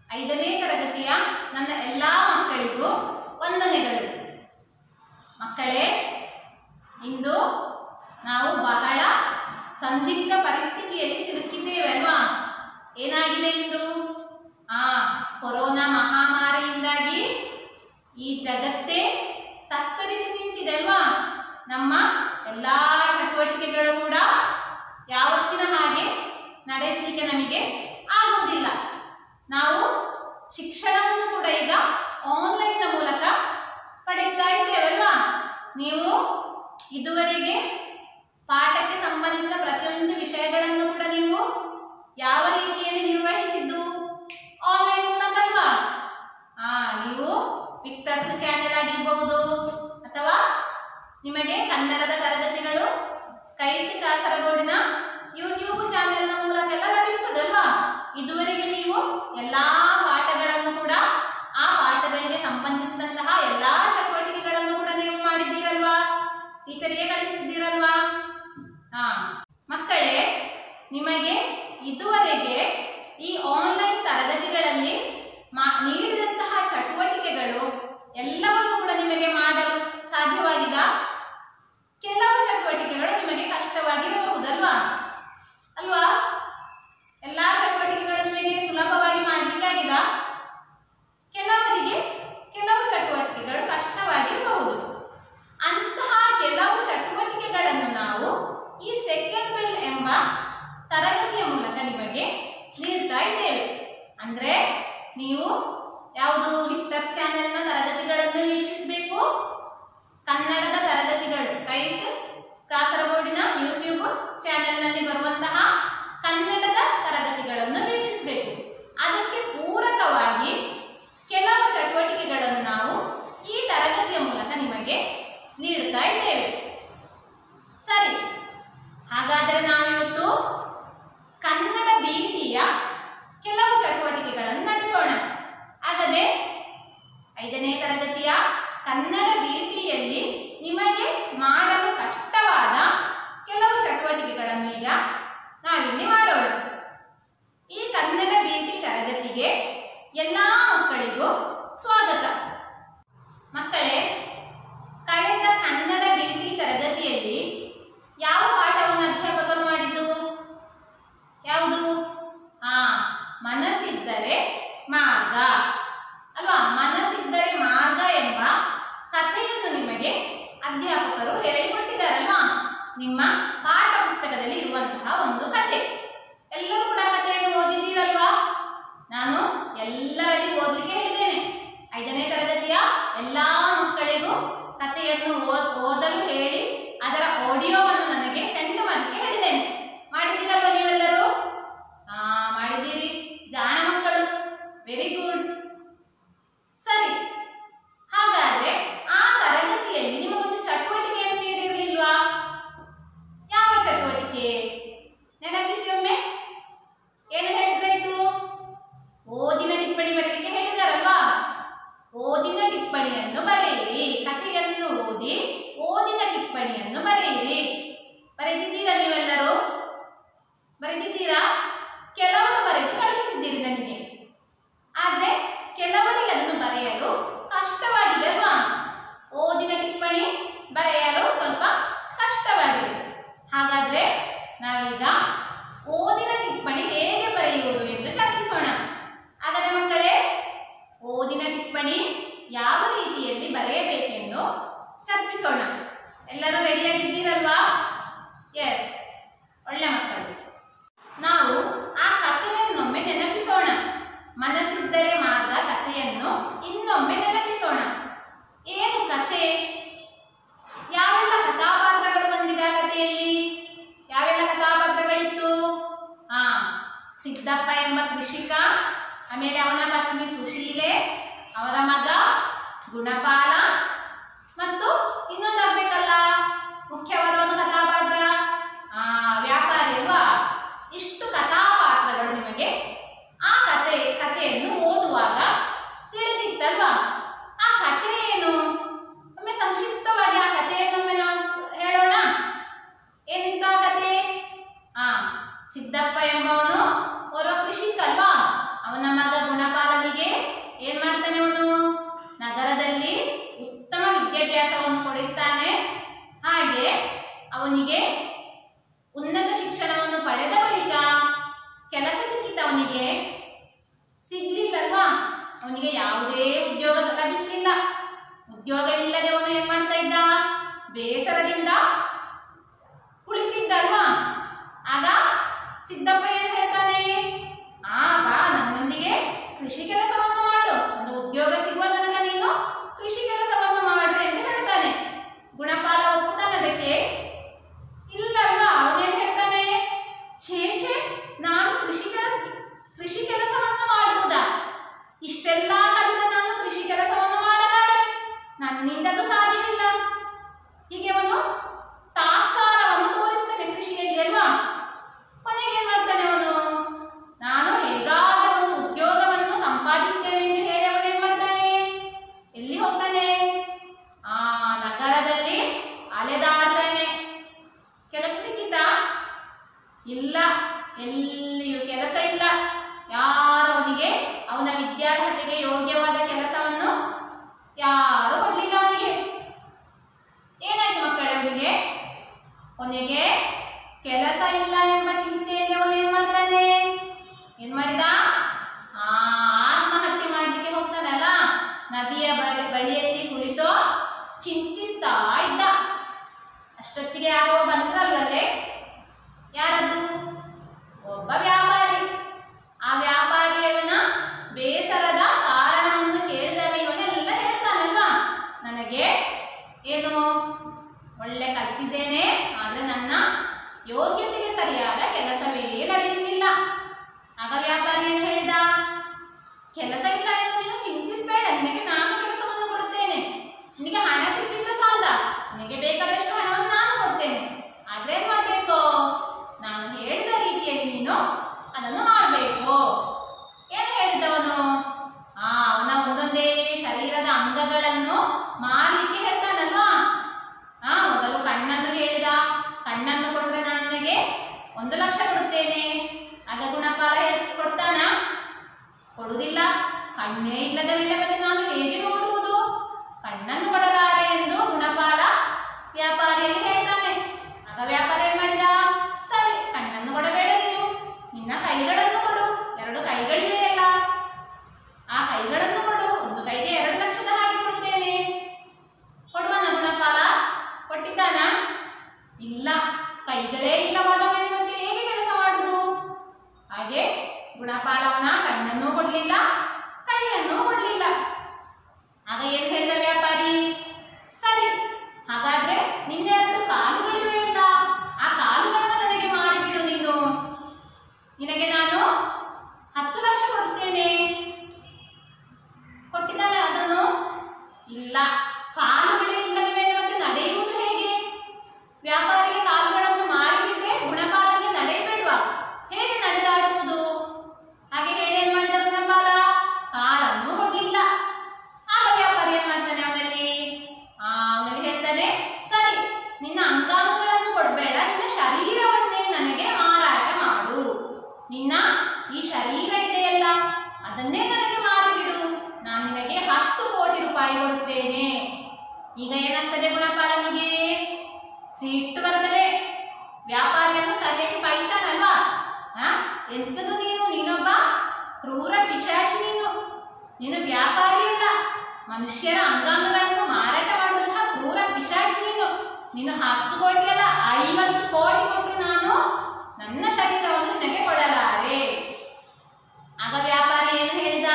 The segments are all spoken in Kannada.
ಐದನೇ ತರಗತಿಯ ನನ್ನ ಎಲ್ಲ ಮಕ್ಕಳಿಗೂ ವಂದನೆಗಳು ಮಕ್ಕಳೇ ಇಂದು ನಾವು ಬಹಳ ಸಂದಿಗ್ಧ ಪರಿಸ್ಥಿತಿಯಲ್ಲಿ ಸಿಲುಕಿದ್ದೇವೆ ಅಲ್ವಾ ಏನಾಗಿದೆ ಇಂದು ಆ ಕೊರೋನಾ ಮಹಾಮಾರಿಯಿಂದಾಗಿ ಈ ಜಗತ್ತೇ ತತ್ತರಿಸಿ ನಿಂತಿದೆ ಅಲ್ವಾ ನಮ್ಮ ಎಲ್ಲ ಚಟುವಟಿಕೆಗಳು ಕೂಡ ಯಾವತ್ತಿನ ಹಾಗೆ ನಡೆಸಲಿಕ್ಕೆ ನಮಗೆ ಆಗುವುದಿಲ್ಲ ನಾವು ಶಿಕ್ಷಣವನ್ನು ಕೂಡ ಈಗ ಆನ್ಲೈನ್ನ ಮೂಲಕ ಪಡೆಯುತ್ತಾ ಇದ್ದೇವಲ್ವಾ ನೀವು ಇದುವರೆಗೆ ಪಾಠಕ್ಕೆ ಸಂಬಂಧಿಸಿದ ಪ್ರತಿಯೊಂದು ವಿಷಯಗಳನ್ನು ಕೂಡ ನೀವು ಯಾವ ರೀತಿಯಲ್ಲಿ ನಿರ್ವಹಿಸಿದ್ದು ಆನ್ಲೈನ್ ಮೂಲಕ ಅಲ್ವಾ ಆ ನೀವು ವಿಕ್ಟರ್ಸ್ ಚಾನೆಲ್ ಆಗಿರಬಹುದು ಅಥವಾ ನಿಮಗೆ ಕನ್ನಡದ ತರಗತಿಗಳು ಕೈಟ್ ಕಾಸರಗೋಡಿನ ಯೂಟ್ಯೂಬ್ ಚಾನೆಲ್ನ ಮೂಲಕ ಎಲ್ಲ ಲಭಿಸ್ತದಲ್ವಾ ಇದುವರೆಗೆ ನೀವು ಎಲ್ಲಾ ಪಾಠಗಳನ್ನು ಕೂಡ ಆ ಪಾಠಗಳಿಗೆ ಸಂಬಂಧಿಸಿದಂತಹ ಎಲ್ಲಾ ಚಟುವಟಿಕೆಗಳನ್ನು ಕೂಡ ನೀವು ಮಾಡಿದ್ದೀರಲ್ವಾ ಟೀಚರಿಗೆ ಕಳಿಸಿದ್ದೀರಲ್ವಾ ಹಾ ಮಕ್ಕಳೇ ನಿಮಗೆ ಇದುವರೆಗೆ ಈ ಆನ್ಲೈನ್ ತರಗತಿಗಳಲ್ಲಿ ಮಾ- ನೀಡಿದಂತಹ ಚಟುವಟಿಕೆಗಳು ಎಲ್ಲವನ್ನು ಕೂಡ ನಿಮಗೆ ಮಾಡಲು ಸಾಧ್ಯವಾಗಿದೆ ಕೆಲವು ಚಟುವಟಿಕೆಗಳು ನಿಮಗೆ ಕಷ್ಟವಾಗಿರಬಹುದಲ್ವಾ ಅಲ್ವಾ ಎಲ್ಲಾ ಚಟುವಟಿಕೆಗಳು ನಿಮಗೆ ಸುಲಭವಾಗಿ ಮಾಡ್ಲಿಕ್ಕಾಗಿದ ಕೆಲವರಿಗೆ ಕೆಲವು ಚಟುವಟಿಕೆಗಳು ಕಷ್ಟವಾಗಿರಬಹುದು ಅಂತಹ ಕೆಲವು ಚಟುವಟಿಕೆಗಳನ್ನು ನಾವು ಈ ಸೆಕೆಂಡ್ ಬೆಲ್ ಎಂಬ ತರಗತಿಯ ಮೂಲಕ ನಿಮಗೆ ನೀಡ್ತಾ ಇದ್ದೇವೆ ಅಂದ್ರೆ ನೀವು ಯಾವುದು ವಿಕ್ಟರ್ಸ್ ಚಾನೆಲ್ನ ತರಗತಿಗಳನ್ನು ವೀಕ್ಷಿಸಬೇಕು ಕನ್ನಡದ ತರಗತಿಗಳು ಕೈಟ್ ಕಾಸರಗೋಡಿನ ಯೂಟ್ಯೂಬ್ ಚಾನೆಲ್ನಲ್ಲಿ ಬರುವಂತಹ ಕನ್ನಡದ ತರಗತಿಗಳನ್ನು ವೀಕ್ಷಿಸಬೇಕು ಅದಕ್ಕೆ ಪೂರಕವಾಗಿ ಕೆಲವು ಚಟುವಟಿಕೆಗಳನ್ನು ನಾವು ಈ ತರಗತಿಯ ಮೂಲಕ ನಿಮಗೆ ನೀಡುತ್ತಾ ಇದ್ದೇವೆ ಸರಿ ಹಾಗಾದರೆ ನಾವಿವತ್ತು ಕನ್ನಡ ಭೀತಿಯ ಕೆಲವು ಚಟುವಟಿಕೆಗಳನ್ನು ನಡೆಸೋಣ ಹಾಗಾದರೆ ಐದನೇ ತರಗತಿಯ ಕನ್ನಡ ಭೀತಿಯಲ್ಲಿ ನಿಮಗೆ ಮಾಡಲು ಕಷ್ಟವಾದ ಕೆಲವು ಚಟುವಟಿಕೆಗಳನ್ನು ಈಗ ನಾವಿಲ್ಲಿ ಮಾಡೋಣ ಈ ಕನ್ನಡ ಭೀತಿ ತರಗತಿಗೆ ಎಲ್ಲ ಮಕ್ಕಳಿಗೂ ಸ್ವಾಗತ ಮಕ್ಕಳೇ ಕಳೆದ ಕನ್ನಡ ಭೀತಿ ತರಗತಿಯಲ್ಲಿ ಯಾವ ಪಾಠವನ್ನು ಅಧ್ಯಾಪಕರು ಮಾಡಿದ್ದು ಯಾವುದು ಆ ಮನಸ್ಸಿದ್ದರೆ ಮಾರ್ಗ ಅಲ್ವಾ ಮನಸ್ಸಿದ್ದರೆ ಮಾರ್ಗ ಎಂಬ ಕಥೆಯನ್ನು ನಿಮಗೆ ಅಧ್ಯಾಪಕರು ಹೇಳಿಕೊಟ್ಟಿದ್ದಾರಲ್ವಾ ನಿಮ್ಮ ಪಾಠ ಪುಸ್ತಕದಲ್ಲಿ ಇರುವಂತಹ ಒಂದು ಕಥೆ ಎಲ್ಲರೂ ಕೂಡ ಆ ಕಥೆಯನ್ನು ಓದಿದ್ದೀರಲ್ವಾ ನಾನು ಎಲ್ಲರಲ್ಲಿ ಓದಲಿಕ್ಕೆ ಹೇಳಿದ್ದೇನೆ ಐದನೇ ತರಗತಿಯ ಎಲ್ಲಾ ಮಕ್ಕಳಿಗೂ ಕಥೆಯನ್ನು ಓದ್- ಓದಲು ಹೇಳಿ ಅದರ ಆಡಿಯೋವನ್ನು ನನಗೆ ಸೆಂಡ್ ಮಾಡಲಿಕ್ಕೆ ಹೇಳಿದ್ದೇನೆ ಮಾಡಿದ್ದೀರಲ್ವಾ ನೀವೆಲ್ಲರೂ ಆ ಮಾಡಿದ್ದೀರಿ ಜಾಣ ಮಕ್ಕಳು ವೆರಿ ಗುಡ್ ಸರಿ ಹಾಗಾದ್ರೆ ಆ ತರಗತಿಯಲ್ಲಿ ನಿಮಗೊಂದು ಚಟುವಟಿಕೆಯನ್ನು ನೀಡಿರಲಿಲ್ವಾ ಯಾವ ಚಟುವಟಿಕೆ ನೆನಪಿಸಿ ಒಮ್ಮೆ ಏನು ಹೇಳಿದ್ರಾಯ್ತು ಓದಿನ ಟಿಪ್ಪಣಿ ಬರಲಿಕ್ಕೆ ಹೇಳಿದಾರಲ್ವಾ ಓದಿನ ಟಿಪ್ಪಣಿಯನ್ನು ಬರೆಯಿರಿ ಕಥೆಯನ್ನು ಓದಿ ಓದಿನ ಟಿಪ್ಪಣಿಯನ್ನು ಬರೆಯಿರಿ ಬರೆದಿದ್ದೀರಾ ನೀವೆಲ್ಲರೂ ಬರೆದಿದ್ದೀರಾ ಕೆಲವರು ಬರೆದು ಕಳುಹಿಸಿದ್ದೀರಿ ನನಗೆ ಆದ್ರೆ ಕೆಲವರಿಗೆ ಅದನ್ನು ಬರೆಯಲು ಕಷ್ಟವಾಗಿದೆ ಅಲ್ವಾ ಓದಿನ ಟಿಪ್ಪಣಿ ಬರೆಯಲು ಸ್ವಲ್ಪ ಕಷ್ಟವಾಗಿದೆ ಹಾಗಾದ್ರೆ ನಾವೀಗ ಓದಿನ ಟಿಪ್ಪಣಿ ಹೇಗೆ ಬರೆಯುವುದು ಎಂದು ಚರ್ಚಿಸೋಣ ಹಾಗಾದ್ರೆ ಮಕ್ಕಳೇ ಓದಿನ ಟಿಪ್ಪಣಿ ಯಾವ ರೀತಿಯಲ್ಲಿ ಬರೆಯಬೇಕೆಂದು ಚರ್ಚಿಸೋಣ ಎಲ್ಲರೂ ರೆಡಿಯಾಗಿದ್ದೀರಲ್ವಾ ಎಸ್ ಒಳ್ಳೆ ಮಕ್ಕಳು ನಾವು ಆ ಕಥೆಯನ್ನೊಮ್ಮೆ ನೆನಪಿಸೋಣ ಮನಸ್ಸಿದ್ದರೆ ಮಾರ್ಗ ಕಥೆಯನ್ನು ಇನ್ನೊಮ್ಮೆ ನೆನಪಿಸೋಣ ಏನು ಕಥೆ ಯಾವೆಲ್ಲ ಕಥಾಪಾತ್ರಗಳು ಬಂದಿದೆ ಆ ಕಥೆಯಲ್ಲಿ ಯಾವೆಲ್ಲ ಕಥಾಪಾತ್ರಗಳಿತ್ತು ಆ ಸಿದ್ದಪ್ಪ ಎಂಬ ಕೃಷಿಕ ಆಮೇಲೆ ಅವನ ಪತ್ನಿ ಸುಶೀಲೆ ಅವರ ಮಗ ಗುಣಪಾಲ ಮತ್ತು ಇನ್ನೊಂದು ಆಗ್ಬೇಕಲ್ಲ ಮುಖ್ಯವಾದ ಒಂದು ಕಥಾಪಾತ್ರ ಆ ವ್ಯಾಪಾರಿ ಅಲ್ವಾ ಇಷ್ಟು ಕಥಾಪಾತ್ರಗಳು ನಿಮಗೆ ಆ ಕಥೆ ಕಥೆಯನ್ನು ಓದುವಾಗ ತಿಳಿದಿತ್ತಲ್ವಾ ಆ ಕಥೆ ಏನು ಒಮ್ಮೆ ಸಂಕ್ಷಿಪ್ತವಾಗಿ ಆ ಕಥೆಯನ್ನೊಮ್ಮೆ ನಾವು ಹೇಳೋಣ ಏನಿತ್ತು ಆ ಕಥೆ ಆ ಸಿದ್ದಪ್ಪ ಎಂಬವನು ಓರ್ವ ಕೃಷಿಕ ಅಲ್ವಾ ಅವನ ಮಗ ಗುಣಪಾಲ ವಿದ್ಯಾಭ್ಯಾಸವನ್ನು ಕೊಡಿಸ್ತಾನೆ ಹಾಗೆ ಅವನಿಗೆ ಉನ್ನತ ಶಿಕ್ಷಣವನ್ನು ಪಡೆದ ಬಳಿಕ ಕೆಲಸ ಸಿಕ್ಕಿತ ಅವನಿಗೆ ಸಿಗ್ಲಿಲ್ಲಲ್ವಾ ಅವನಿಗೆ ಯಾವುದೇ ಉದ್ಯೋಗ ಲಭಿಸಲಿಲ್ಲ ಉದ್ಯೋಗವಿಲ್ಲದೆ ಅವನು ಏನ್ ಮಾಡ್ತಾ ಇದ್ದ ಬೇಸರದಿಂದ ಕುಳಿತಿದ್ದಲ್ವಾ ಆಗ ಸಿದ್ದಪ್ಪ ಏನ್ ಹೇಳ್ತಾನೆ ಆ ಬಾ ನನ್ನೊಂದಿಗೆ ಕೃಷಿ ಕೆಲಸವನ್ನು ಮಾಡು ಒಂದು ಉದ್ಯೋಗ ಸಿಗುವ ತನಕ ನೀನು ಕೃಷಿ ಕೆಲಸವನ್ನು ಮಾಡು ಎಂದು ಹೇಳ್ತಾನೆ ಗುಣಪಾಲ ಒಪ್ಪುತ್ತಾನೆ ಅದಕ್ಕೆ ಇಲ್ಲಲ್ವಾ ಅವನೇನ್ ಹೇಳ್ತಾನೆ ಛೇ ಛೇ ನಾನು ಕೃಷಿ ಕೆಲಸ ಕೃಷಿ ಕೆಲಸವನ್ನು ಮಾಡುವುದಾ ಇಷ್ಟೆಲ್ಲ ಕಲಿತ ನಾನು ಕೃಷಿ ಕೆಲಸವನ್ನು ಮಾಡಲಾರೆ ನನ್ನಿಂದಲೂ ಸಾಧ್ಯವಿಲ್ಲ ಹೀಗೆ ಅವನು ತಾತ್ಸಾರವನ್ನು ತೋರಿಸ್ತಾನೆ ಕೃಷಿಯಲ್ಲಿ ಅಲ್ವಾ ಕೊನೆಗೆ ಏನ್ ಮಾಡ್ತಾನೆ ಅವನು ನಾನು ಹೇಗಾದರೂ ಒಂದು ಉದ್ಯೋಗವನ್ನು ಸಂಪಾದಿಸ್ತೇನೆ ಎಂದು ಹೇಳಿ ಅವನು ಏನ್ ಮಾಡ್ತಾನೆ ಎಲ್ಲಿ ಹೋಗ್ತಾನೆ ಆ ನಗರದಲ್ಲಿ ಅಲೆದಾಡ್ತಾನೆ ಕೆಲಸ ಸಿಕ್ಕಿತಾ ಇಲ್ಲ ಎಲ್ಲಿಯೂ ಕೆಲಸ ಇಲ್ಲ ಯಾರು ಅವನಿಗೆ ಅವನ ವಿದ್ಯಾರ್ಹತೆಗೆ ಯೋಗ್ಯವಾದ ಕೆಲಸವನ್ನು ಯಾರು ಕೊಡ್ಲಿಲ್ಲ ಅವನಿಗೆ ಏನಾಯ್ತು ಮಕ್ಕಳೇ ಅವನಿಗೆ ಕೊನೆಗೆ ಕೆಲಸ ಇಲ್ಲ ಎಂಬ ಚಿಂತೆಯಲ್ಲಿ ಅವನು ಏನ್ ಮಾಡ್ತಾನೆ ಏನ್ ಮಾಡಿದ ಆ ಆತ್ಮಹತ್ಯೆ ಮಾಡ್ಲಿಕ್ಕೆ ಹೋಗ್ತಾನಲ್ಲ ನದಿಯ ಬಳಿ- ಬಳಿಯಲ್ಲಿ ಕುಳಿತು ಚಿಂತಿಸ್ತಾ ಇದ್ದ ಅಷ್ಟೊತ್ತಿಗೆ ಯಾರೋ ಬಂದ್ರಲ್ಲೇ ಯಾರದು ಒಬ್ಬ ವ್ಯಾಪಾರಿ ಆ ವ್ಯಾಪಾರಿಯವನ ಬೇಸರದ ಕಾರಣವನ್ನು ಕೇಳಿದಾಗ ಇವನೆಲ್ಲ ಹೇಳ್ತಾನಲ್ವಾ ನನಗೆ ಏನು ಒಳ್ಳೆ ಕಲ್ತಿದ್ದೇನೆ ಆದ್ರೆ ನನ್ನ ಯೋಗ್ಯತೆಗೆ ಸರಿಯಾದ ಕೆಲಸವೇ ಲಭಿಸಲಿಲ್ಲ ಆಗ ವ್ಯಾಪಾರಿ ಏನು ಹೇಳಿದ ಕೆಲಸ ಇಲ್ಲ ಎಂದು ನೀನು ಚಿಂತಿಸಬೇಡ ನಿನಗೆ ನಾನು ಕೆಲಸವನ್ನು ಕೊಡುತ್ತೇನೆ ನಿನಗೆ ಹಣ ಸಿಕ್ಕಿದ್ರೆ ಸಾಲದ ನಿನಗೆ ಬೇಕಾದಷ್ಟು ಹಣವನ್ನು ನಾನು ಕೊಡ್ತೇನೆ ಆದ್ರೆ ಏನ್ ಮಾಡ್ಬೇಕು ನಾನು ಹೇಳಿದ ರೀತಿಯಲ್ಲಿ ನೀನು ಅದನ್ನು ಮಾಡಬೇಕು ಏನು ಹೇಳಿದವನು ಆ ಅವನ ಒಂದೊಂದೇ ಶರೀರದ ಅಂಗಗಳನ್ನು ಮಾರಲಿಕ್ಕೆ ಹೇಳ್ತಾನಲ್ವಾ ಆ ಮೊದಲು ಕಣ್ಣನ್ನು ಹೇಳಿದ ಕಣ್ಣನ್ನು ಕೊಟ್ರೆ ನಾನು ನಿನಗೆ ಒಂದು ಲಕ್ಷ ಕೊಡುತ್ತೇನೆ ಆಗ ಗುಣಪಾಲ ಹೇಳ್ ಕೊಡ್ತಾನ ಕೊಡುವುದಿಲ್ಲ ಕಣ್ಣೇ ಇಲ್ಲದ ಮೇಲೆ ಮತ್ತೆ ನಾನು ಹೇಗೆ ನೋಡುವುದು ಕಣ್ಣನ್ನು ಕೊಡಲಾರೆ ಎಂದು ಗುಣಪಾಲ ವ್ಯಾಪಾರಿಯಲ್ಲಿ ಹೇಳ್ತಾನೆ ಆಗ ವ್ಯಾಪಾರಿ ಏನ್ ಮಾಡಿದ ಸರಿ ಕಣ್ಣನ್ನು ಕೊಡಬೇಡ ನೀನು ನಿನ್ನ ಕೈಗಳನ್ನು ಕೊಡು ಎರಡು ಕೈಗಳಿವೆ ಅಲ್ಲ ಆ ಕೈಗಳನ್ನು ಕೊಡು ಒಂದು ಕೈಗೆ ಎರಡು ಲಕ್ಷದ ಹಾಗೆ ಕೊಡ್ತೇನೆ ಕೊಡುವನ ಗುಣಪಾಲ ಕೊಟ್ಟಿದ್ದಾನ ಇಲ್ಲ ಕೈಗಳೇ ಇಲ್ಲವಾದ ಮೇಲೆ ಮತ್ತೆ ಹೇಗೆ ಕೆಲಸ ಮಾಡುದು ಹಾಗೆ ಗುಣಪಾಲವನ ಕಣ್ಣನ್ನೂ ಕೊಡ್ಲಿಲ್ಲ ಕೈಯನ್ನೂ ಕೊಡ್ಲಿಲ್ಲ ಆಗ ಏನ್ ಹೇಳಿದ ವ್ಯಾಪಾರಿ ಸರಿ ಹಾಗಾದ್ರೆ ನಿನ್ನ ಎರಡು ಕಾಲುಗಳಿವೆ ಅಲ್ಲ ಆ ಕಾಲುಗಳನ್ನು ನನಗೆ ಮಾರಿಬಿಡು ನೀನು ನಿನಗೆ ನಾನು ಹತ್ತು ಲಕ್ಷ ಕೊಡುತ್ತೇನೆ ಕೊಟ್ಟಿದ್ದಾನೆ ಅದನ್ನು ಇಲ್ಲ ಕಾಲುಗಳೇ ಇಲ್ಲದ ಮೇಲೆ ಮತ್ತೆ ನಡೆಯುವುದು ಹೇಗೆ ವ್ಯಾಪಾರಿಗೆ ಕಾಲುಗಳನ್ನು ಮಾರಿಬಿಟ್ರೆ ಗುಣಪಾಲನಿಗೆ ನಡೆಯಬೇಡ್ವಾ ಹೇಗೆ ನಡೆದಾಡುವುದು ಹಾಗೆ ಹೇಳಿ ಏನ್ ಮಾಡಿದ ಗುಣಪಾಲ ಕಾಲನ್ನು ಕೊಡ್ಲಿಲ್ಲ ಆಗ ವ್ಯಾಪಾರಿ ಏನ್ ಮಾಡ್ತಾನೆ ಅವನಲ್ಲಿ ಆ ಅವನಲ್ಲಿ ಹೇಳ್ತಾನೆ ಸರಿ ನಿನ್ನ ಅಂಗಾಂಗಗಳನ್ನು ಕೊಡಬೇಡ ನಿನ್ನ ಶರೀರವನ್ನೇ ನನಗೆ ಮಾರಾಟ ಮಾಡು ನಿನ್ನ ಈ ಶರೀರ ಇದೆಯಲ್ಲ ಅದನ್ನೇ ನನಗೆ ಮಾರಿಬಿಡು ನಾನು ನಿನಗೆ ಹತ್ತು ಕೋಟಿ ರೂಪಾಯಿ ಕೊಡುತ್ತೇನೆ ಈಗ ಏನಾಗ್ತದೆ ಗುಣಪಾಲನಿಗೆ ಸಿಟ್ಟು ಬರ್ತದೆ ವ್ಯಾಪಾರಿಯನ್ನು ಸರಿಯಾಗಿ ಬೈತಾನಲ್ವಾ ಆ ಎಂತದು ನೀನು ನೀನೊಬ್ಬ ಕ್ರೂರ ಪಿಶಾಚಿ ನೀನು ನೀನು ವ್ಯಾಪಾರಿ ಅಲ್ಲ ಮನುಷ್ಯರ ಅಂಗಾಂಗಗಳನ್ನು ಮಾರಾಟ ಮಾಡುವಂತಹ ಕ್ರೂರ ಪಿಶಾಚಿ ನೀನು ನೀನು ಹತ್ತು ಕೋಟಿ ಅಲ್ಲ ಐವತ್ತು ಕೋಟಿ ಕೊಟ್ಟರು ನಾನು ನನ್ನ ಶರೀರವನ್ನು ನಿನಗೆ ಕೊಡಲಾರೆ ಆಗ ವ್ಯಾಪಾರಿ ಏನು ಹೇಳಿದ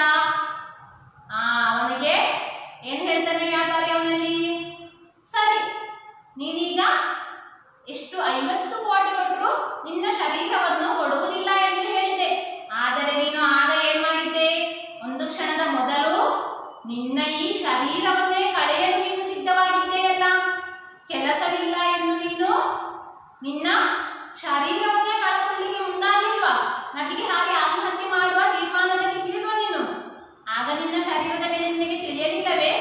ಆ ಅವನಿಗೆ ಏನು ಹೇಳ್ತಾನೆ ವ್ಯಾಪಾರಿ ಅವನಲ್ಲಿ ಸರಿ ನೀನೀಗ ಎಷ್ಟು ಐವತ್ತು ಕೋಟಿ ಕೊಟ್ಟರು ನಿನ್ನ ಶರೀರವನ್ನು ಕೊಡುವುದಿಲ್ಲ ಎಂದು ಹೇಳಿದೆ ಆದರೆ ನೀನು ಆಗ ಏನ್ ಮಾಡಿದ್ದೆ ಒಂದು ಕ್ಷಣದ ಮೊದಲು ನಿನ್ನ ಈ ಶರೀರವನ್ನೇ ಕಳೆಯಲು ನೀನು ಸಿದ್ಧವಾಗಿದ್ದೆಯಲ್ಲ ಕೆಲಸವಿಲ್ಲ ಎಂದು ನೀನು ನಿನ್ನ ಶರೀರವನ್ನೇ ಕಳಕೊಳ್ಳಿಕ್ಕೆ ಮುಂದಾಗಿಲ್ವಾ ನದಿಗೆ ಹಾಗೆ ಆತ್ಮಹತ್ಯೆ ಮಾಡುವ ತೀರ್ಮಾನದಲ್ಲಿ ಇರ್ಲಿಲ್ವಾ ನೀನು ಆಗ ನಿನ್ನ ಶರೀರದ ಮೇಲೆ ನಿನಗೆ ತಿಳಿಯಲಿಲ್ಲವೇ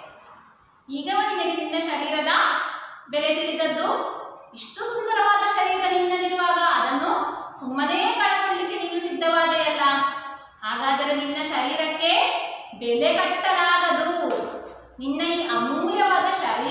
ಈಗವ ನಿನಗೆ ನಿನ್ನ ಶರೀರದ ಬೆಲೆ ತಿಳಿದದ್ದು ಇಷ್ಟು ಸುಂದರವಾದ ಶರೀರ ನಿನ್ನಲ್ಲಿರುವಾಗ ಅದನ್ನು ಸುಮ್ಮನೆ ಕಳಕೊಳ್ಳಿಕ್ಕೆ ನೀನು ಸಿದ್ಧವಾದೆಯಲ್ಲ ಹಾಗಾದರೆ ನಿನ್ನ ಶರೀರಕ್ಕೆ ಬೆಲೆ ಕಟ್ಟಲಾಗದು ನಿನ್ನ ಈ ಅಮೂಲ್ಯವಾದ ಶರೀರ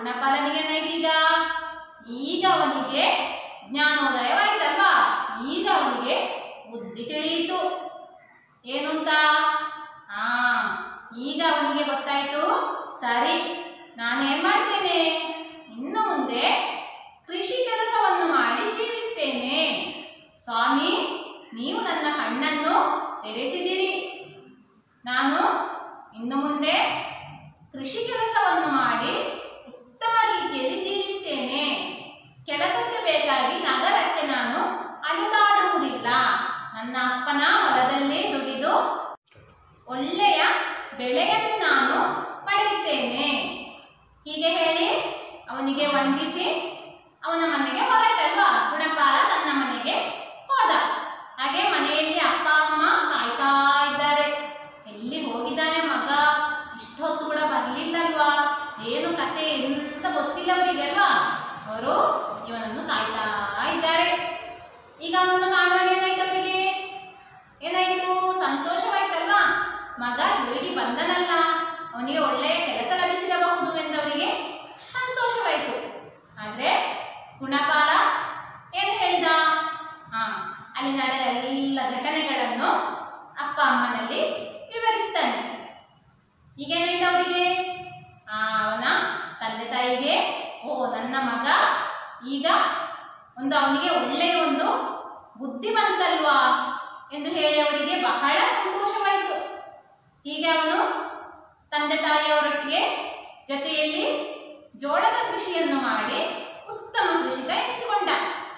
ಗುಣಪಾಲನಿಗೆ ಏನಾಯ್ತೀಗ ಈಗ ಅವನಿಗೆ ಜ್ಞಾನೋದಯವಾಯ್ತಲ್ವಾ ಈಗ ಅವನಿಗೆ ಬುದ್ಧಿ ತಿಳಿಯಿತು ಏನು ಅಂತ ಆ ಈಗ ಅವನಿಗೆ ಗೊತ್ತಾಯ್ತು ಸರಿ ನಾನೇನ್ ಮಾಡ್ತೇನೆ ಇನ್ನು ಮುಂದೆ ಕೃಷಿ ಕೆಲಸವನ್ನು ಮಾಡಿ ಜೀವಿಸ್ತೇನೆ ಸ್ವಾಮಿ ನೀವು ನನ್ನ ಕಣ್ಣನ್ನು ತೆರೆಸಿದಿರಿ ನಾನು ಇನ್ನು ಮುಂದೆ ಕೃಷಿ ಕೆಲಸವನ್ನು ಮಾಡಿ ಉತ್ತಮ ರೀತಿಯಲ್ಲಿ ಜೀವಿಸ್ತೇನೆ ಕೆಲಸಕ್ಕೆ ಬೇಕಾಗಿ ನಗರಕ್ಕೆ ನಾನು ಅಲೆದಾಡುವುದಿಲ್ಲ ನನ್ನ ಅಪ್ಪನ ಹೊಲದಲ್ಲೇ ದುಡಿದು ಒಳ್ಳೆಯ ಬೆಳೆಯನ್ನು ನಾನು ಪಡೆಯುತ್ತೇನೆ ಹೀಗೆ ಹೇಳಿ ಅವನಿಗೆ ವಂದಿಸಿ ಅವನ ಮನೆಗೆ ಹೊರಟಲ್ವಾ ಗುಣಪಾಲ ತನ್ನ ಮನೆಗೆ ಹೋದ ಹಾಗೆ ಮನೆಯಲ್ಲಿ ಅಪ್ಪ ಅಮ್ಮ ಕಾಯ್ತಾ ಇದ್ದಾರೆ ಎಲ್ಲಿ ಹೋಗಿದ್ದಾನೆ ಮಗ ಇಷ್ಟೊತ್ತು ಕೂಡ ಬರ್ಲಿಲ್ಲಲ್ವಾ ಏನು ಕತೆ ಎಂತ ಗೊತ್ತಿಲ್ಲ ಅವರಿಗೆ ಅಲ್ವಾ ಅವರು ಇವನನ್ನು ಕಾಯ್ತಾ ಇದ್ದಾರೆ ಈಗ ಅವನನ್ನು ಕಾಣುವಾಗ ಏನಾಯ್ತು ಅವರಿಗೆ ಏನಾಯ್ತು ಸಂತೋಷವಾಯ್ತಲ್ವಾ ಮಗ ತಿರುಗಿ ಬಂದನಲ್ಲ ಅವನಿಗೆ ಒಳ್ಳೆಯ ಕೆಲಸ ಲಭಿಸಿರಬಹುದು ಎಂದವರಿಗೆ ಸಂತೋಷವಾಯಿತು ಆದ್ರೆ ಗುಣಪಾಲ ಏನು ಹೇಳಿದ ಹಾ ಅಲ್ಲಿ ನಡೆದ ಎಲ್ಲ ಘಟನೆಗಳನ್ನು ಅಪ್ಪ ಅಮ್ಮನಲ್ಲಿ ವಿವರಿಸ್ತಾನೆ ಈಗೇನಾಯ್ತು ಅವರಿಗೆ ಆ ಅವನ ತಂದೆ ತಾಯಿಗೆ ಓ ನನ್ನ ಮಗ ಈಗ ಒಂದು ಅವನಿಗೆ ಒಳ್ಳೆಯ ಒಂದು ಬುದ್ಧಿವಂತಲ್ವಾ ಎಂದು ಹೇಳಿ ಅವರಿಗೆ ಬಹಳ ಸಂತೋಷವಾಯಿತು ಹೀಗೆ ಅವನು ತಂದೆ ತಾಯಿಯವರೊಟ್ಟಿಗೆ ಜೊತೆಯಲ್ಲಿ ಜೋಳದ ಕೃಷಿಯನ್ನು ಮಾಡಿ ಉತ್ತಮ ಕೃಷಿಕ ಎನಿಸಿಕೊಂಡ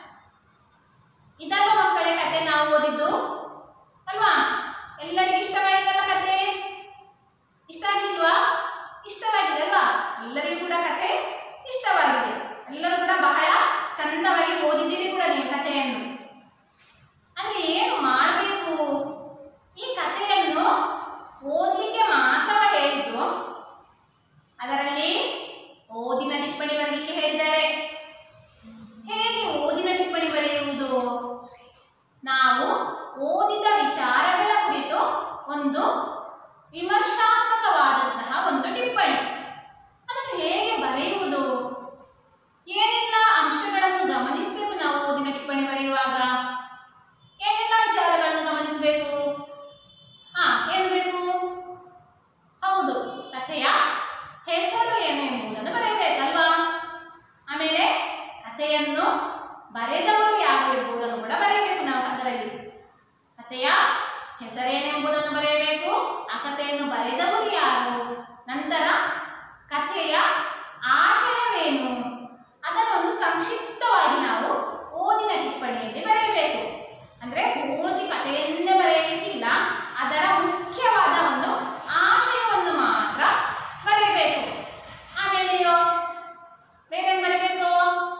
ಇದಲ್ಲ ಮಕ್ಕಳೇ ಕತೆ ನಾವು ಓದಿದ್ದು ಅಲ್ವಾ ಎಲ್ಲರಿಗೂ ಇಷ್ಟವಾಗಿದೆ ಕತೆ ಇಷ್ಟ ಆಗಿಲ್ವಾ ಇಷ್ಟವಾಗಿದೆ ಅಲ್ವಾ ಎಲ್ಲರಿಗೂ ಕೂಡ ಕತೆ ಇಷ್ಟವಾಗಿದೆ ಎಲ್ಲರೂ ಕೂಡ ಬಹಳ ಚಂದವಾಗಿ ಓದಿದ್ದೀರಿ ಕೂಡ ನೀವು ಕಥೆಯನ್ನು ಅಲ್ಲಿ ಏನು ಮಾಡಬೇಕು ಈ ಕಥೆಯನ್ನು ಓದಲಿಕ್ಕೆ ಮಾತ್ರವ ಹೇಳಿದ್ದು ಅದರಲ್ಲಿ ಓದಿನ ಟಿಪ್ಪಣಿ ಬರಲಿಕ್ಕೆ ಹೇಳಿದ್ದಾರೆ ಹೇಗೆ ಓದಿನ ಟಿಪ್ಪಣಿ ಬರೆಯುವುದು ನಾವು ಓದಿದ ವಿಚಾರಗಳ ಕುರಿತು ಒಂದು ವಿಮರ್ಶಾತ್ಮಕವಾದಂತಹ ಒಂದು ಟಿಪ್ಪಣಿ ಅದನ್ನು ಹೇಗೆ ಬರೆಯುವುದು ಏನೆಲ್ಲ ಅಂಶಗಳನ್ನು ಗಮನಿಸಬೇಕು ನಾವು ಓದಿನ ಟಿಪ್ಪಣಿ ಬರೆಯುವಾಗ ಏನೆಲ್ಲ ವಿಚಾರಗಳನ್ನು ಗಮನಿಸಬೇಕು ಹಾ ಏನು ಬೇಕು ಹೌದು ಕಥೆಯ ಹೆಸರು ಏನು ಎಂಬುದನ್ನು ಬರೆಯಬೇಕಲ್ವಾ ಆಮೇಲೆ ಕಥೆಯನ್ನು ಬರೆದವರು ಯಾರು ಎಂಬುದನ್ನು ಕೂಡ ಬರೆಯಬೇಕು ನಾವು ಅದರಲ್ಲಿ ಕಥೆಯ ಹೆಸರೇನೆಂಬುದನ್ನು ಬರೆಯಬೇಕು ಆ ಕಥೆಯನ್ನು ಬರೆದವರು ಯಾರು ನಂತರ ಕಥೆಯ ಆಶಯವೇನು ಅದನ್ನು ಒಂದು ಸಂಕ್ಷಿಪ್ತವಾಗಿ ನಾವು ಓದಿನ ಟಿಪ್ಪಣಿಯಲ್ಲಿ ಬರೆಯಬೇಕು ಅಂದ್ರೆ ಓದಿ ಕಥೆಯನ್ನೇ ಬರೆಯಲಿಕ್ಕಿಲ್ಲ ಅದರ ಮುಖ್ಯವಾದ ಒಂದು ಆಶಯವನ್ನು ಮಾತ್ರ ಬರೆಯಬೇಕು ಆಮೇಲೆಯೋ ಬೇರೆ ಬರಬೇಕು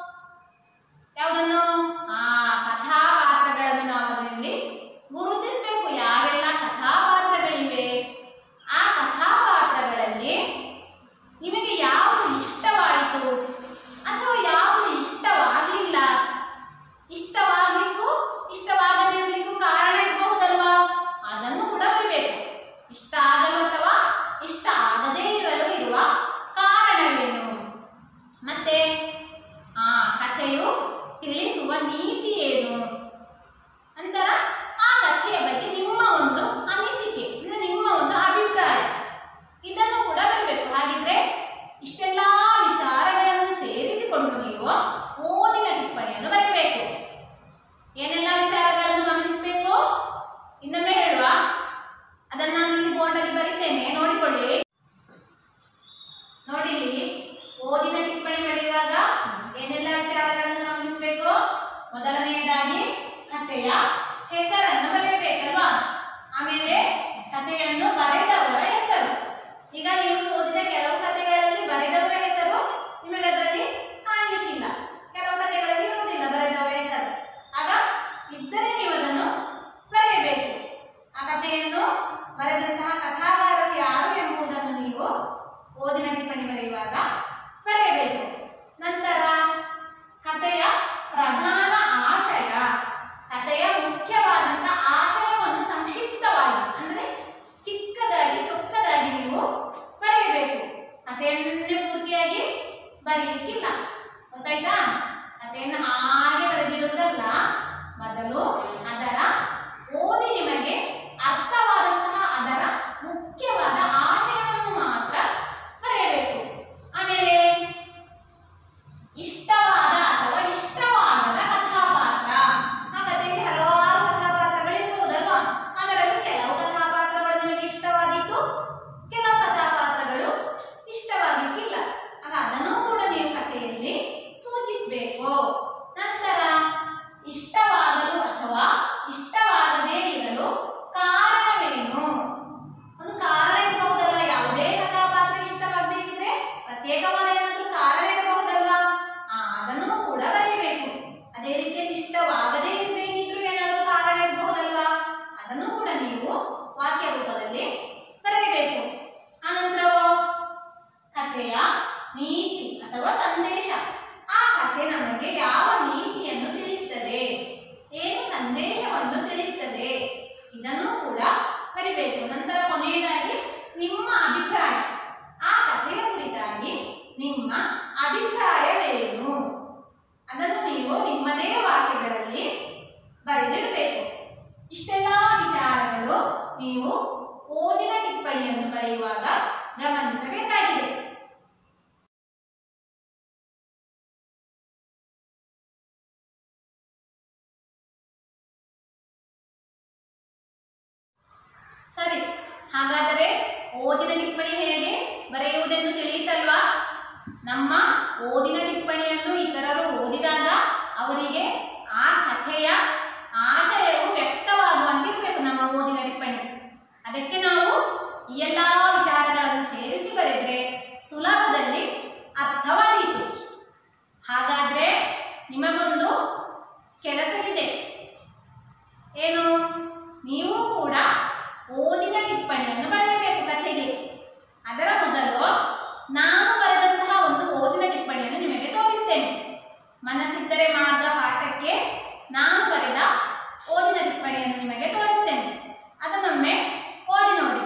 ಯಾವುದನ್ನು ಆ ಕಥಾಪಾತ್ರಗಳನ್ನು ನಾವು ಅದರಲ್ಲಿ ಗುರುತಿಸಬೇಕು ಯಾವೆಲ್ಲ ಕಥಾಪಾತ್ರಗಳಿವೆ ಆ ಕಥಾಪಾತ್ರಗಳಲ್ಲಿ ನಿಮಗೆ ಯಾವುದು ಇಷ್ಟವಾಯಿತು ಅಥವಾ ಯಾವುದು ಇಷ್ಟವಾಗಲಿಲ್ಲ ಇಷ್ಟವಾಗಲಿಕ್ಕೂ ಇಷ್ಟವಾಗದಿರಲಿಕ್ಕೂ ಕಾರಣ ಇರಬಹುದಲ್ವಾ ಅದನ್ನು ಕೂಡ ಬರಬೇಕು ಇಷ್ಟ ಆಗಲು ಅಥವಾ ಇಷ್ಟ ಆಗದೇ ಇರಲು ಇರುವ ಕಾರಣವೇನು ಮತ್ತೆ ಆ ಕಥೆಯು ತಿಳಿಸುವ ನೀತಿ ಏನು ನಂತರ ಆ ಕಥೆಯ ಬಗ್ಗೆ ನಿಮ್ಮ ಒಂದು ಅನಿಸಿಕೆ ಅಂದ್ರೆ ನಿಮ್ಮ ಒಂದು ಅಭಿಪ್ರಾಯ ಇದನ್ನು ಕೂಡ ಬರಬೇಕು ಹಾಗಿದ್ರೆ ಇಷ್ಟೆಲ್ಲ ವಿಚಾರಗಳನ್ನು ಸೇರಿಸಿಕೊಂಡು ನೀವು ಓದಿನ ಟಿಪ್ಪಣಿಯನ್ನು ಬರಬೇಕು ಏನೆಲ್ಲ ವಿಚಾರಗಳನ್ನು ಗಮನಿಸಬೇಕು ಇನ್ನೊಮ್ಮೆ ಹೇಳುವ ಅದನ್ನ ನಾನು ಇಲ್ಲಿ ಬೋರ್ಡಲ್ಲಿ ಬರಿತೇನೆ ನೋಡಿಕೊಳ್ಳಿ ನೋಡಿ ಇಲ್ಲಿ ಓದಿನ ಟಿಪ್ಪಣಿ ಬರೆಯುವಾಗ ಏನೆಲ್ಲ ವಿಚಾರಗಳನ್ನು ಗಮನಿಸಬೇಕು ಮೊದಲನೆಯದಾಗಿ ಕಥೆಯ ಹೆಸರನ್ನು ಬರೆಯಬೇಕಲ್ವಾ ಆಮೇಲೆ ಕಥೆಯನ್ನು ಬರೆದವರ ಹೆಸರು ಈಗ ನೀವು ಓದಿದ ಕೆಲವು ಕಥೆಗಳಲ್ಲಿ ಬರೆದವರ ಹೆಸರು ನಿಮಗೆ ಅದರಲ್ಲಿ ಕಾಣಲಿಕ್ಕಿಲ್ಲ ಕೆಲವು ಕಥೆಗಳಲ್ಲಿ ಇರುವುದಿಲ್ಲ ಬರೆದವರ ಹೆಸರು ಆಗ ಇದ್ದರೆ ನೀವು ಅದನ್ನು ಬರೆಯಬೇಕು ಆ ಕಥೆಯನ್ನು ಬರೆದಂತಹ ಕಥಾಗಾರರು ಯಾರು ಎಂಬುದನ್ನು ನೀವು ಓದಿನ ಟಿಪ್ಪಣಿ ಬರೆಯುವಾಗ ಬರೆಯಬೇಕು ನಂತರ ಕಥೆಯ ಪ್ರಧಾನ ಆಶಯ ಕಥೆಯ ಮುಖ್ಯ ಬರೀಲಿಕ್ಕಿಲ್ಲ ಗೊತ್ತಾಯ್ತಾ ಕಥೆಯನ್ನು ಹಾಗೆ ಬರೆದಿಡುವುದಲ್ಲ ಮೊದಲು ಅದರ ಓದಿ ನಿಮಗೆ ಅರ್ಥವಾದಂತಹ ಅದರ ಮುಖ್ಯವಾದ ಆಶಯವನ್ನು ಮಾತ್ರ ಬರೆಯಬೇಕು ಆಮೇಲೆ ಇಷ್ಟವಾದ ಅಥವಾ ಇಷ್ಟವಾಗದ ಕಥಾಪಾತ್ರ ಆ ಕಥೆಯಲ್ಲಿ ಹಲವಾರು ಕಥಾಪಾತ್ರಗಳಿರ್ಬಹುದಲ್ವಾ ಅದರಲ್ಲಿ ಕೆಲವು ಕಥಾಪಾತ್ರಗಳು ನಿಮಗೆ ಇಷ್ಟವಾಗಿತ್ತು ಕೆಲವು ಕಥಾಪಾತ್ರಗಳು ಇಷ್ಟವಾಗಲಿಕ್ಕಿಲ್ಲ ಆಗ ಅದನ್ನು ಕೂಡ ನೀವು ಕಥೆಯಲ್ಲಿ ಸೂಚಿಸಬೇಕು ನಂತರ ಇಷ್ಟವಾಗಲು ಅಥವಾ ಇಷ್ಟವಾಗದೇ ಇರಲು ಕಾರಣವೇನು ಒಂದು ಕಾರಣ ಇರಬಹುದಲ್ಲ ಯಾವುದೇ ಕಥಾಪಾತ್ರ ಇಷ್ಟವಾಗಬೇಕಿದ್ರೆ ಪ್ರತ್ಯೇಕವಾದ ಏನಾದರೂ ಕಾರಣ ಇರಬಹುದಲ್ವಾ ಆ ಅದನ್ನು ಕೂಡ ಬರೆಯಬೇಕು ಅದೇ ರೀತಿಯಲ್ಲಿ ಇಷ್ಟವಾಗದೇ ಇರಬೇಕಿದ್ರು ಏನಾದರೂ ಕಾರಣ ಇರಬಹುದಲ್ವಾ ಅದನ್ನು ಕೂಡ ನೀವು ವಾಕ್ಯ ರೂಪದಲ್ಲಿ ಬರೆಯಬೇಕು ಆನಂತರವೋ ಕಥೆಯ ನೀತಿ ಅಥವಾ ಸಂದೇಶ ಆ ಕಥೆ ನಮಗೆ ಯಾವ ನೀತಿಯನ್ನು ತಿಳಿಸ್ತದೆ ಏನು ಸಂದೇಶವನ್ನು ತಿಳಿಸ್ತದೆ ಇದನ್ನು ಕೂಡ ಬರಿಬೇಕು ನಂತರ ಕೊನೆಯದಾಗಿ ನಿಮ್ಮ ಅಭಿಪ್ರಾಯ ಆ ಕಥೆಯ ಕುರಿತಾಗಿ ನಿಮ್ಮ ಅಭಿಪ್ರಾಯವೇನು ಅದನ್ನು ನೀವು ನಿಮ್ಮದೇ ವಾಕ್ಯಗಳಲ್ಲಿ ಬರೆದಿಡಬೇಕು ಇಷ್ಟೆಲ್ಲ ವಿಚಾರಗಳು ನೀವು ಓದಿನ ಟಿಪ್ಪಣಿಯನ್ನು ಬರೆಯುವಾಗ ಗಮನಿಸಬೇಕಾಗಿದೆ ಸರಿ ಹಾಗಾದರೆ ಓದಿನ ಟಿಪ್ಪಣಿ ಹೇಗೆ ಬರೆಯುವುದೆಂದು ತಿಳಿಯಿತಲ್ವಾ ನಮ್ಮ ಓದಿನ ಟಿಪ್ಪಣಿಯನ್ನು ಇತರರು ಓದಿದಾಗ ಅವರಿಗೆ ಆ ಕಥೆಯ ಆಶಯವು ವ್ಯಕ್ತವಾಗುವಂತಿರಬೇಕು ನಮ್ಮ ಓದಿನ ಟಿಪ್ಪಣಿ ಅದಕ್ಕೆ ನಾವು ಈ ಎಲ್ಲ ವಿಚಾರಗಳನ್ನು ಸೇರಿಸಿ ಬರೆದ್ರೆ ಸುಲಭದಲ್ಲಿ ಅರ್ಥವಾದೀತು ಹಾಗಾದ್ರೆ ನಿಮಗೊಂದು ಕೆಲಸವಿದೆ ಏನು ನೀವು ಕೂಡ ಓದಿನ ಟಿಪ್ಪಣಿಯನ್ನು ಬರೆಯಬೇಕು ಕಥೆಗೆ ಅದರ ಮೊದಲು ನಾನು ಬರೆದಂತಹ ಒಂದು ಓದಿನ ಟಿಪ್ಪಣಿಯನ್ನು ನಿಮಗೆ ತೋರಿಸ್ತೇನೆ ಮನಸ್ಸಿದ್ದರೆ ಮಾರ್ಗ ಪಾಠಕ್ಕೆ ನಾನು ಬರೆದ ಓದಿನ ಟಿಪ್ಪಣಿಯನ್ನು ನಿಮಗೆ ತೋರಿಸ್ತೇನೆ ಅದನ್ನೊಮ್ಮೆ ಓದಿ ನೋಡಿ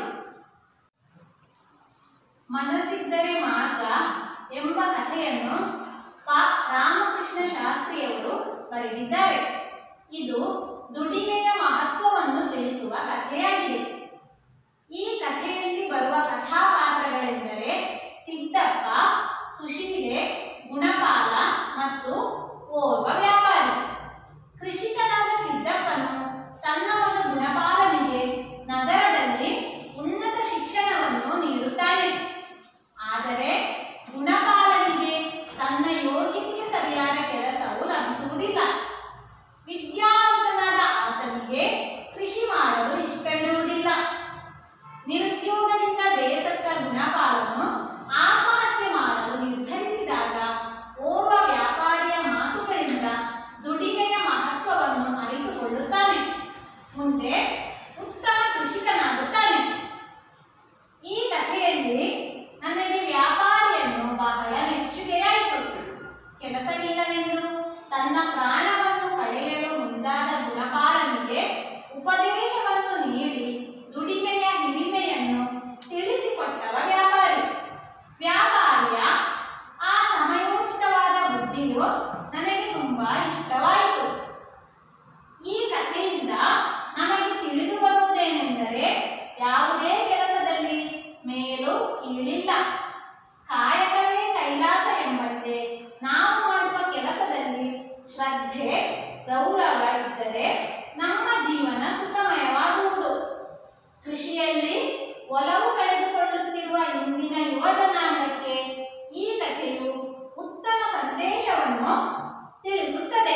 ಮನಸ್ಸಿದ್ದರೆ ಮಾರ್ಗ ಎಂಬ ಕಥೆಯನ್ನು ಪಾ ರಾಮಕೃಷ್ಣ ಶಾಸ್ತ್ರಿಯವರು ಬರೆದಿದ್ದಾರೆ ಇದು ದುಡಿಮೆಯ ಮಹತ್ವವನ್ನು ತಿಳಿಸುವ ಕಥೆಯಾಗಿದೆ ಈ ಕಥೆಯಲ್ಲಿ ಬರುವ ಕಥಾಪಾತ್ರಗಳೆಂದರೆ ಸಿದ್ದಪ್ಪ ಸುಶೀಲೆ ಗುಣಪಾಲ ಮತ್ತು ಓರ್ವ ವ್ಯಾಪಾರಿ ಕೃಷಿಕನಾದ ಸಿದ್ದಪ್ಪನು ತನ್ನ ಮಗ ಗುಣಪಾಲನಿಗೆ ನಗರದಲ್ಲಿ ಉನ್ನತ ಶಿಕ್ಷಣವನ್ನು ನೀಡುತ್ತಾನೆ ಆದರೆ ಗುಣಪಾಲನಿಗೆ ತನ್ನ ಯೋಗ್ಯತೆಗೆ ಸರಿಯಾದ ಕೆಲಸವು ಲಭಿಸುವುದಿಲ್ಲ ವಿದ್ಯಾವಂತನಾದ ಆತನಿಗೆ ಕೃಷಿ ಮಾಡಲು ಇಷ್ಟವಿರುವುದಿಲ್ಲ ನಿರುದ್ಯೋಗದಿಂದ ಬೇಸತ್ತ ಗುಣಪಾಲನು ಆತ್ಮಹತ್ಯೆ ಮಾಡಲು ನಿರ್ಧರಿಸಿದಾಗ ಓರ್ವ ವ್ಯಾಪಾರಿಯ ಮಾತುಗಳಿಂದ ದುಡಿಮೆಯ ಮಹತ್ವವನ್ನು ಅರಿತುಕೊಳ್ಳುತ್ತಾನೆ ಮುಂದೆ ಉತ್ತಮ ಕೃಷಿಕನಾಗುತ್ತಾನೆ ಈ ಕಥೆಯಲ್ಲಿ ನನಗೆ ವ್ಯಾಪಾರಿಯನ್ನು ಬಹಳ ಮೆಚ್ಚುಗೆಯಾಯಿತು ಕೆಲಸವಿಲ್ಲವೆಂದು ತನ್ನ ಪ್ರಾಣವನ್ನು ಕಳೆಯಲು ಮುಂದಾದ ಗುಣಪಾಲನಿಗೆ ಉಪದೇಶವನ್ನು ನೀಡಿ ದುಡಿಮೆಯ ಹಿರಿಮೆಯನ್ನು ತಿಳಿಸಿಕೊಟ್ಟವ ವ್ಯಾಪಾರಿ ವ್ಯಾಪಾರಿಯ ಆ ಸಮಯೋಚಿತವಾದ ಬುದ್ಧಿಯು ನನಗೆ ತುಂಬಾ ಇಷ್ಟವಾಯಿತು ಈ ಕಥೆಯಿಂದ ನಮಗೆ ತಿಳಿದು ಬರುವುದೇನೆಂದರೆ ಯಾವುದೇ ಕೆಲಸದಲ್ಲಿ ಮೇಲು ಕೀಳಿಲ್ಲ ಕಾಯಕವೇ ಕೈಲಾಸ ಎಂಬಂತೆ ನಾವು ಮಾಡುವ ಕೆಲಸದಲ್ಲಿ ಶ್ರದ್ಧೆ ಗೌರವ ಇದ್ದರೆ ನಮ್ಮ ಜೀವನ ಸುಖಮಯವಾಗುವುದು ಕೃಷಿಯಲ್ಲಿ ಒಲವು ಕಳೆದುಕೊಳ್ಳುತ್ತಿರುವ ಇಂದಿನ ಯುವ ಜನಾಂಗಕ್ಕೆ ಈ ಕಥೆಯು ಉತ್ತಮ ಸಂದೇಶವನ್ನು ತಿಳಿಸುತ್ತದೆ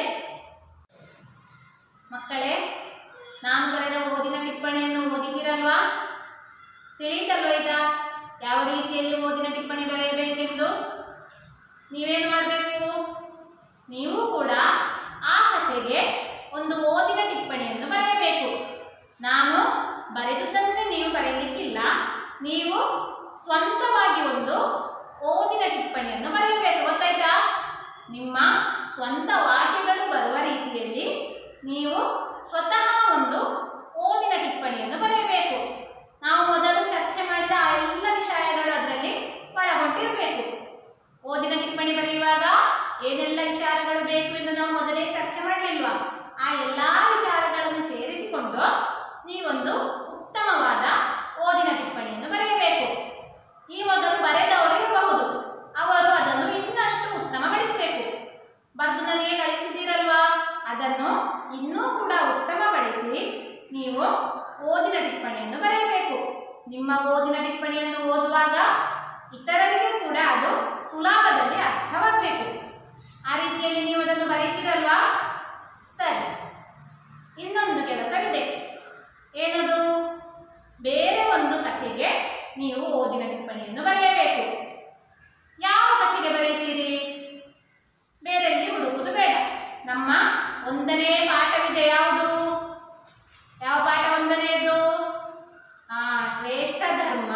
ಮಕ್ಕಳೇ ನಾನು ಬರೆದ ಓದಿನ ಟಿಪ್ಪಣಿಯನ್ನು ಓದಿದಿರಲ್ವಾ ತಿಳಿಯಿತಲ್ವ ಈಗ ಯಾವ ರೀತಿಯಲ್ಲಿ ಓದಿನ ಟಿಪ್ಪಣಿ ಬರೆಯಬೇಕೆಂದು ನೀವೇನು ಮಾಡಬೇಕು ನೀವು ಕೂಡ ಆ ಕಥೆಗೆ ಒಂದು ಓದಿನ ಟಿಪ್ಪಣಿಯನ್ನು ಬರೆಯಬೇಕು ನಾನು ಬರೆದುದನ್ನೇ ನೀವು ಬರೆಯಲಿಕ್ಕಿಲ್ಲ ನೀವು ಸ್ವಂತವಾಗಿ ಒಂದು ಓದಿನ ಟಿಪ್ಪಣಿಯನ್ನು ಬರೆಯಬೇಕು ಗೊತ್ತಾಯ್ತಾ ನಿಮ್ಮ ಸ್ವಂತ ವಾಕ್ಯಗಳು ಬರುವ ರೀತಿಯಲ್ಲಿ ನೀವು ಸ್ವತಃ ಒಂದು ಓದಿನ ಟಿಪ್ಪಣಿಯನ್ನು ಬರೆಯಬೇಕು ನಾವು ಮೊದಲು ಚರ್ಚೆ ಮಾಡಿದ ಆ ಎಲ್ಲ ವಿಷಯಗಳು ಅದರಲ್ಲಿ ಒಳಗೊಂಡಿರಬೇಕು ಓದಿನ ಟಿಪ್ಪಣಿ ಬರೆಯುವ ಏನೆಲ್ಲ ವಿಚಾರಗಳು ಬೇಕು ಎಂದು ನಾವು ಮೊದಲೇ ಚರ್ಚೆ ಮಾಡಲಿಲ್ವಾ ಆ ಎಲ್ಲಾ ವಿಚಾರಗಳನ್ನು ಸೇರಿಸಿಕೊಂಡು ನೀವೊಂದು ಉತ್ತಮವಾದ ಓದಿನ ಟಿಪ್ಪಣಿಯನ್ನು ಬರೆಯಬೇಕು ಈ ಮೊದಲು ಬರೆದವರು ಇರಬಹುದು ಅವರು ಅದನ್ನು ಇನ್ನಷ್ಟು ಉತ್ತಮಪಡಿಸಬೇಕು ಬರೆದು ನನಗೆ ಕಳಿಸಿದ್ದೀರಲ್ವಾ ಅದನ್ನು ಇನ್ನೂ ಕೂಡ ಉತ್ತಮಪಡಿಸಿ ನೀವು ಓದಿನ ಟಿಪ್ಪಣಿಯನ್ನು ಬರೆಯಬೇಕು ನಿಮ್ಮ ಓದಿನ ಟಿಪ್ಪಣಿಯನ್ನು ಓದುವಾಗ ಇತರರಿಗೆ ಕೂಡ ಅದು ಸುಲಭದಲ್ಲಿ ಅರ್ಥವಾಗಬೇಕು ಆ ರೀತಿಯಲ್ಲಿ ನೀವು ಅದನ್ನು ಬರೀತೀರಲ್ವಾ ಸರಿ ಇನ್ನೊಂದು ಕೆಲಸವಿದೆ ಏನದು ಬೇರೆ ಒಂದು ಕಥೆಗೆ ನೀವು ಓದಿನ ಟಿಪ್ಪಣಿಯನ್ನು ಬರೆಯಬೇಕು ಯಾವ ಕಥೆಗೆ ಬರೆಯುತ್ತೀರಿ ಬೇರೆಲ್ಲಿ ಹುಡುಕುವುದು ಬೇಡ ನಮ್ಮ ಒಂದನೇ ಪಾಠವಿದೆ ಯಾವುದು ಯಾವ ಪಾಠ ಒಂದನೆಯದು ಆ ಶ್ರೇಷ್ಠ ಧರ್ಮ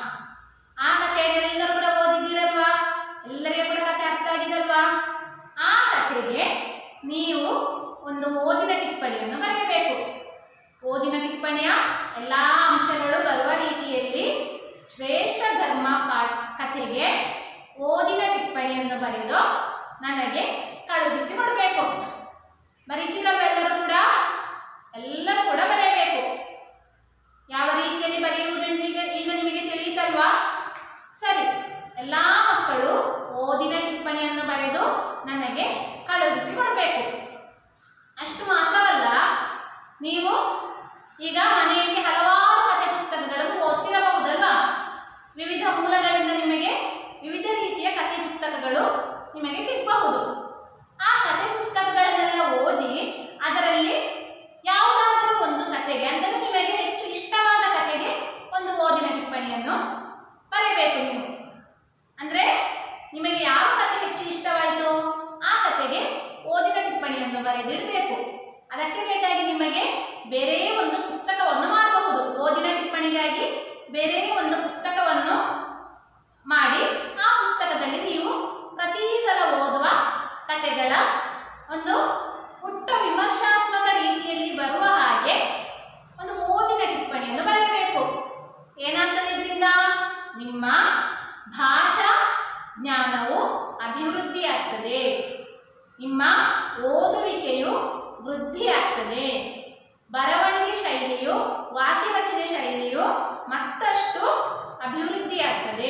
ಆ ಕಥೆಯನ್ನು ಎಲ್ಲರೂ ಕೂಡ ಓದಿದ್ದೀರಲ್ವಾ ಎಲ್ಲರಿಗೂ ಕೂಡ ಕಥೆ ಅರ್ಥ ಆಗಿದಲ್ವಾ ಆ ಕಥೆಗೆ ನೀವು ಒಂದು ಓದಿನ ಟಿಪ್ಪಣಿಯನ್ನು ಬರೆಯಬೇಕು ಓದಿನ ಟಿಪ್ಪಣಿಯ ಎಲ್ಲಾ ಅಂಶಗಳು ಬರುವ ರೀತಿಯಲ್ಲಿ ಶ್ರೇಷ್ಠ ಧರ್ಮ ಪಾಠ ಕಥೆಗೆ ಓದಿನ ಟಿಪ್ಪಣಿಯನ್ನು ಬರೆದು ನನಗೆ ಕಳುಹಿಸಿ ಕೊಡಬೇಕು ಬರೀತೀರಲ್ವ ಎಲ್ಲರೂ ಕೂಡ ಎಲ್ಲರೂ ಕೂಡ ಬರೆಯಬೇಕು ಯಾವ ರೀತಿಯಲ್ಲಿ ಬರೆಯುವುದೆಂದು ಈಗ ಈಗ ನಿಮಗೆ ತಿಳಿಯಿತಲ್ವಾ ಸರಿ ಎಲ್ಲಾ ಮಕ್ಕಳು ಓದಿನ ಟಿಪ್ಪಣಿಯನ್ನು ಬರೆದು ನನಗೆ ಕಳುಹಿಸಿ ಕೊಡಬೇಕು ಅಷ್ಟು ಮಾತ್ರವಲ್ಲ ನೀವು ಈಗ ಮನೆಯಲ್ಲಿ ಹಲವಾರು ಕಥೆ ಪುಸ್ತಕಗಳನ್ನು ಓದ್ತಿರಬಹುದಲ್ವಾ ವಿವಿಧ ಮೂಲಗಳಿಂದ ನಿಮಗೆ ವಿವಿಧ ರೀತಿಯ ಕಥೆ ಪುಸ್ತಕಗಳು ನಿಮಗೆ ಸಿಗಬಹುದು ಆ ಕಥೆ ಪುಸ್ತಕಗಳನ್ನೆಲ್ಲ ಓದಿ ಅದರಲ್ಲಿ ಯಾವುದಾದರೂ ಒಂದು ಕಥೆಗೆ ಅಂದರೆ ನಿಮಗೆ ಹೆಚ್ಚು ಇಷ್ಟವಾದ ಕಥೆಗೆ ಒಂದು ಓದಿನ ಟಿಪ್ಪಣಿಯನ್ನು ಬರೆಯಬೇಕು ನೀವು ಅಂದ್ರೆ ನಿಮಗೆ ಯಾವ ಕಥೆ ಹೆಚ್ಚು ಇಷ್ಟವಾಯಿತು ಆ ಕಥೆಗೆ ಓದಿನ ಟಿಪ್ಪಣಿಯನ್ನು ಬರೆದಿಡಬೇಕು ಅದಕ್ಕೆ ಬೇಕಾಗಿ ನಿಮಗೆ ಬೇರೆ ಒಂದು ಪುಸ್ತಕವನ್ನು ಮಾಡಬಹುದು ಓದಿನ ಟಿಪ್ಪಣಿಗಾಗಿ ಬೇರೆ ಒಂದು ಪುಸ್ತಕವನ್ನು ಮಾಡಿ ಆ ಪುಸ್ತಕದಲ್ಲಿ ನೀವು ಪ್ರತಿ ಸಲ ಓದುವ ಕಥೆಗಳ ಒಂದು ಪುಟ್ಟ ವಿಮರ್ಶಾತ್ಮಕ ರೀತಿಯಲ್ಲಿ ಬರುವ ಹಾಗೆ ಒಂದು ಓದಿನ ಟಿಪ್ಪಣಿಯನ್ನು ಬರೆಯಬೇಕು ಏನಾಗ್ತದೆ ಇದರಿಂದ ನಿಮ್ಮ ಭಾಷಾ ಜ್ಞಾನವು ಅಭಿವೃದ್ಧಿಯಾಗ್ತದೆ ನಿಮ್ಮ ಓದುವಿಕೆಯು ವೃದ್ಧಿಯಾಗ್ತದೆ ಬರವಣಿಗೆ ಶೈಲಿಯು ವಾಕ್ಯ ರಚನೆ ಶೈಲಿಯು ಮತ್ತಷ್ಟು ಅಭಿವೃದ್ಧಿಯಾಗ್ತದೆ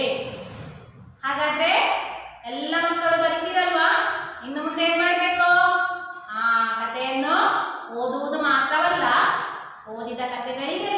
ಹಾಗಾದ್ರೆ ಎಲ್ಲ ಮಕ್ಕಳು ಬರೀತೀರಲ್ವಾ ಇನ್ನು ಮುಂದೆ ಏನ್ ಮಾಡಬೇಕು ಆ ಕಥೆಯನ್ನು ಓದುವುದು ಮಾತ್ರವಲ್ಲ ಓದಿದ ಕಥೆಗಳಿಗೆ